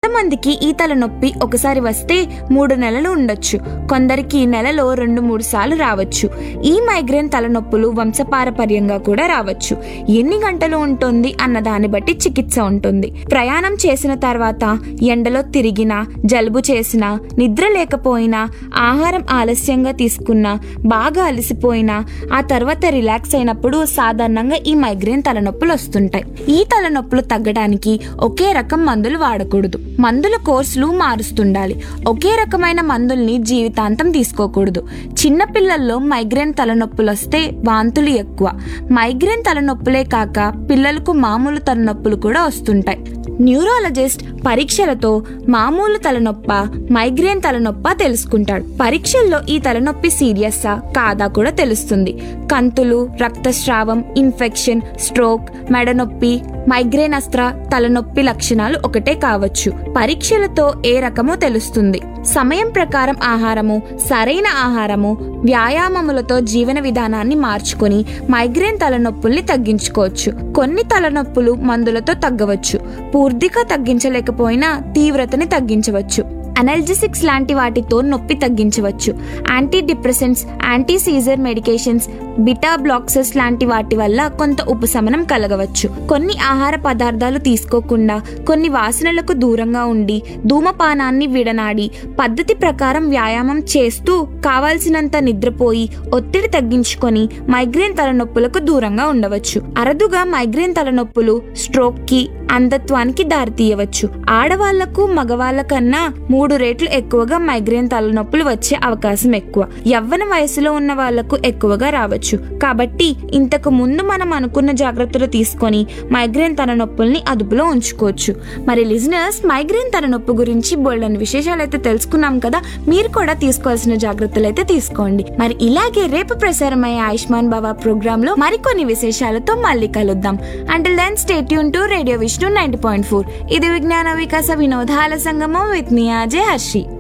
కొంతమందికి ఈ తలనొప్పి ఒకసారి వస్తే మూడు నెలలు ఉండొచ్చు కొందరికి నెలలో రెండు మూడు సార్లు రావచ్చు ఈ మైగ్రేన్ తలనొప్పులు వంశపారపర్యంగా కూడా రావచ్చు ఎన్ని గంటలు ఉంటుంది అన్న దాన్ని బట్టి చికిత్స ఉంటుంది ప్రయాణం చేసిన తర్వాత ఎండలో తిరిగినా జలుబు చేసినా నిద్ర లేకపోయినా ఆహారం ఆలస్యంగా తీసుకున్నా బాగా అలసిపోయినా ఆ తర్వాత రిలాక్స్ అయినప్పుడు సాధారణంగా ఈ మైగ్రేన్ తలనొప్పులు వస్తుంటాయి ఈ తలనొప్పులు తగ్గడానికి ఒకే రకం మందులు వాడకూడదు మందుల కోర్సులు మారుస్తుండాలి ఒకే రకమైన మందుల్ని జీవితాంతం తీసుకోకూడదు చిన్న పిల్లల్లో మైగ్రేన్ తలనొప్పులు వస్తే వాంతులు ఎక్కువ మైగ్రేన్ తలనొప్పులే కాక పిల్లలకు మామూలు తలనొప్పులు కూడా వస్తుంటాయి న్యూరాలజిస్ట్ పరీక్షలతో మామూలు తలనొప్ప మైగ్రేన్ తలనొప్ప తెలుసుకుంటాడు పరీక్షల్లో ఈ తలనొప్పి సీరియస్సా కాదా కూడా తెలుస్తుంది కంతులు రక్తస్రావం ఇన్ఫెక్షన్ స్ట్రోక్ మెడనొప్పి మైగ్రేన్ అస్త్ర తలనొప్పి లక్షణాలు ఒకటే కావచ్చు పరీక్షలతో ఏ రకమో తెలుస్తుంది సమయం ప్రకారం ఆహారము సరైన ఆహారము వ్యాయామములతో జీవన విధానాన్ని మార్చుకొని మైగ్రేన్ తలనొప్పుల్ని తగ్గించుకోవచ్చు కొన్ని తలనొప్పులు మందులతో తగ్గవచ్చు పూర్తిగా తగ్గించలేకపోయినా తీవ్రతని తగ్గించవచ్చు అనల్జెసిక్స్ లాంటి వాటితో నొప్పి తగ్గించవచ్చు anti depressants anti seizure medications beta blockers లాంటి వాటి వల్ల కొంత ఉపశమనం కలగవచ్చు కొన్ని ఆహార పదార్థాలు తీసుకోకుండా కొన్ని వాసనలకు దూరంగా ఉండి ధూమపానాన్ని విడనాడి పద్ధతి ప్రకారం వ్యాయామం చేస్తూ కావాల్సినంత నిద్రపోయి ఒత్తిడి తగ్గించుకొని మైగ్రేన్ తలనొప్పులకు దూరంగా ఉండవచ్చు అరుదుగా మైగ్రేన్ తలనొప్పులు స్ట్రోక్ కి అంధత్వానికి దారితీయవచ్చు ఆడవాళ్లకు మగవాళ్ళ కన్నా మూడు రెట్లు ఎక్కువగా మైగ్రేన్ తలనొప్పులు వచ్చే అవకాశం ఎక్కువ యవ్వన వయసులో ఉన్న వాళ్లకు ఎక్కువగా రావచ్చు కాబట్టి ఇంతకు ముందు మనం అనుకున్న జాగ్రత్తలు తీసుకొని మైగ్రేన్ తలనొప్పుల్ని అదుపులో ఉంచుకోవచ్చు మరి లిజనర్స్ మైగ్రేన్ తలనొప్పి గురించి బోల్డని విశేషాలు అయితే తెలుసుకున్నాం కదా మీరు కూడా తీసుకోవాల్సిన జాగ్రత్తలు అయితే తీసుకోండి మరి ఇలాగే రేపు ప్రసారమయ్యే ఆయుష్మాన్ బాబా ప్రోగ్రామ్ లో మరికొన్ని విశేషాలతో మళ్ళీ కలుద్దాం until then stay tune to radio Vishnu ninety point four ఇది విజ్ఞాన వికాస వినోదాల సంగమం విత్ మీ అజయ్ హర్షి